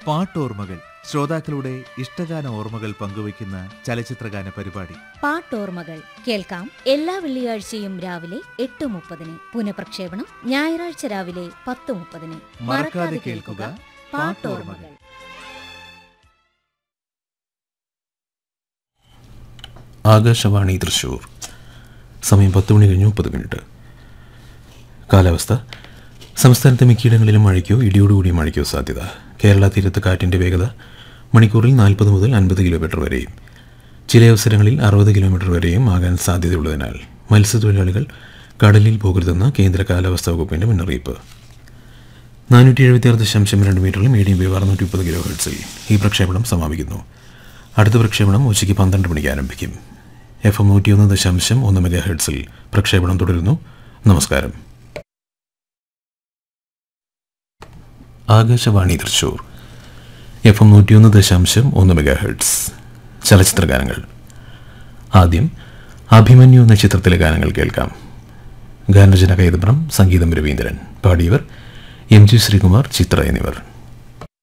പാട്ടോർമ്മകൾ ശ്രോതാക്കളുടെ ഇഷ്ടഗാന ഓർമ്മകൾ പങ്കുവയ്ക്കുന്ന ചലച്ചിത്രഗാന പരിപാടി പാട്ടോർമ്മകൾ കേൾക്കാം എല്ലാ വെള്ളിയാഴ്ചയും രാവിലെ എട്ട് മുപ്പതിന് പുനഃപ്രക്ഷേപണം ഞായറാഴ്ച രാവിലെ പത്ത് മുപ്പതിന് മറക്കാതെ കേൾക്കുക പാട്ടോർമ്മകൾ ആകാശവാണി തൃശൂർ സമയം പത്ത് മണി കഴിഞ്ഞ് മുപ്പത് മിനിറ്റ് കാലാവസ്ഥ സംസ്ഥാനത്തെ മിക്കയിടങ്ങളിലും മഴയ്ക്കോ ഇടിയോടുകൂടിയ മഴയ്ക്കോ സാധ്യത കേരള തീരത്ത് കാറ്റിൻ്റെ വേഗത മണിക്കൂറിൽ നാൽപ്പത് മുതൽ അൻപത് കിലോമീറ്റർ വരെയും ചില അവസരങ്ങളിൽ അറുപത് കിലോമീറ്റർ വരെയും ആകാൻ സാധ്യതയുള്ളതിനാൽ മത്സ്യത്തൊഴിലാളികൾ കടലിൽ പോകരുതെന്ന് കേന്ദ്ര കാലാവസ്ഥാ വകുപ്പിൻ്റെ മുന്നറിയിപ്പ് നാനൂറ്റി എഴുപത്തിയാറ് ദശാംശം രണ്ട് മീറ്ററിൽ മീഡിയം വേവ് അറുന്നൂറ്റി മുപ്പത് കിലോ ഹെർട്സിൽ ഈ പ്രക്ഷേപണം സമാപിക്കുന്നു അടുത്ത പ്രക്ഷേപണം ഉച്ചയ്ക്ക് പന്ത്രണ്ട് മണിക്ക് ആരംഭിക്കും എഫ് എം നൂറ്റിയൊന്ന് ദശാംശം ഒന്ന് മെഗാ ഹെർട്സിൽ പ്രക്ഷേപണം തുടരുന്നു നമസ്കാരം ആകാശവാണി തൃശൂർ എഫ് എം നൂറ്റിയൊന്ന് ദശാംശം ഒന്ന് മെഗാ ഹെർട്സ് ചലച്ചിത്ര ഗാനങ്ങൾ ആദ്യം അഭിമന്യു എന്ന ചിത്രത്തിലെ ഗാനങ്ങൾ കേൾക്കാം ഗാനരചന കൈതപ്രം സംഗീതം രവീന്ദ്രൻ പാടിയവർ എം ജി ശ്രീകുമാർ ചിത്ര എന്നിവർ